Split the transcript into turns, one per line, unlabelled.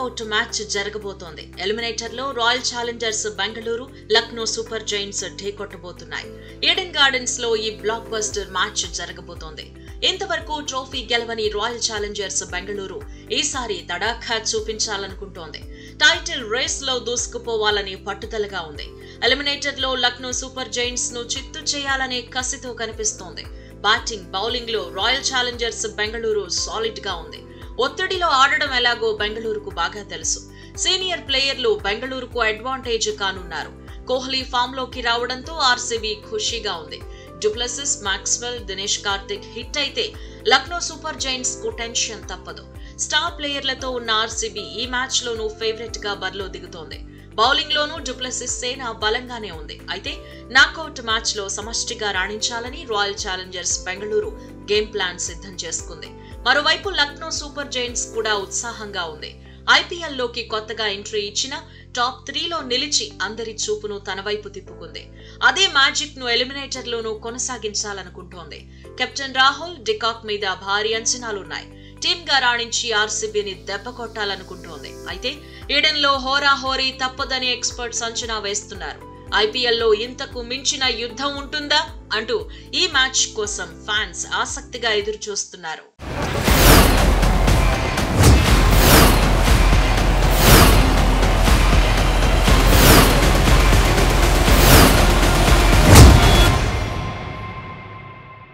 knockout match జరగబోతోంది eliminator లో Royal Challengers Bengaluru Lucknow Super Giants ఢీకొట్టబోతున్నాయి ఈడెన్ గార్డెన్స్ లో ఈ బ్లాక్ బస్టర్ మ్యాచ్ జరగబోతోంది ఇంతవరకు ట్రోఫీ గెలవని రాయల్ ఛాలెంజర్స్ బెంగళూరు ఈసారి తడాఖా చూపించాలనుకుంటోంది టైటిల్ రేస్ లో దూసుకుపోవాలని పట్టుదలగా ఉంది ఎలిమినేటర్ లో లక్నో సూపర్ జైంట్స్ ను చిత్తు చేయాలనే కసితో కనిపిస్తోంది బ్యాటింగ్ బౌలింగ్ లో రాయల్ ఛాలెంజర్స్ బెంగళూరు సాలిడ్ గా ఉంది ఒత్తిడిలో ఆడడం ఎలాగో బెంగళూరుకు బాగా తెలుసు సీనియర్ ప్లేయర్లు బెంగళూరుకు అడ్వాంటేజ్ కానున్నారు కోహ్లీ ఫామ్ లోకి రావడంతో ఆర్సీబీ ఖుషీగా ఉంది du Plessis Maxwell Dinesh Karthik hit అయితే లక్నో సూపర్ జైంట్స్ కు టెన్షన్ తప్పదు స్టార్ ప్లేయర్లతో ఉన్న ఆర్సీబీ ఈ మ్యాచ్ లోనూ ఫేవరెట్ గా బరిలో దిగుతోంది బౌలింగ్ లోనూ డుప్లసిస్ సేన బలంగానే ఉంది అయితే నాకౌట్ మ్యాచ్ లో సమష్టిగా రాణించాలని Royal Challengers Bengaluru game plan సిద్ధం చేసుకుంది మరోవైపు లక్నో సూపర్ జైంట్స్ కూడా ఉత్సాహంగా ఉంది ఐపీఎల్ లోకి కొత్తగా ఎంట్రీ ఇచ్చిన టాప్ త్రీలో నిలిచి అందరి చూపును తన వైపు తిప్పుకుంది అదే మ్యాజిక్ ను ఎలిమినేటర్ లోనూ కొనసాగించాలనుకుంటోంది కెప్టెన్ రాహుల్ డికాక్ మీద భారీ అంచనాలున్నాయి టీమ్ గా రాణించి ఆర్సీబీని దెబ్బ కొట్టాలనుకుంటోంది అయితే ఈడెన్ లో హోరా హోరీ తప్పదని ఎక్స్పర్ట్స్ అంచనా వేస్తున్నారు ఐపీఎల్లో ఇంతకు మించిన యుద్ధం ఉంటుందా అంటూ ఈ మ్యాచ్ కోసం ఫ్యాన్స్ ఆసక్తిగా ఎదురు చూస్తున్నారు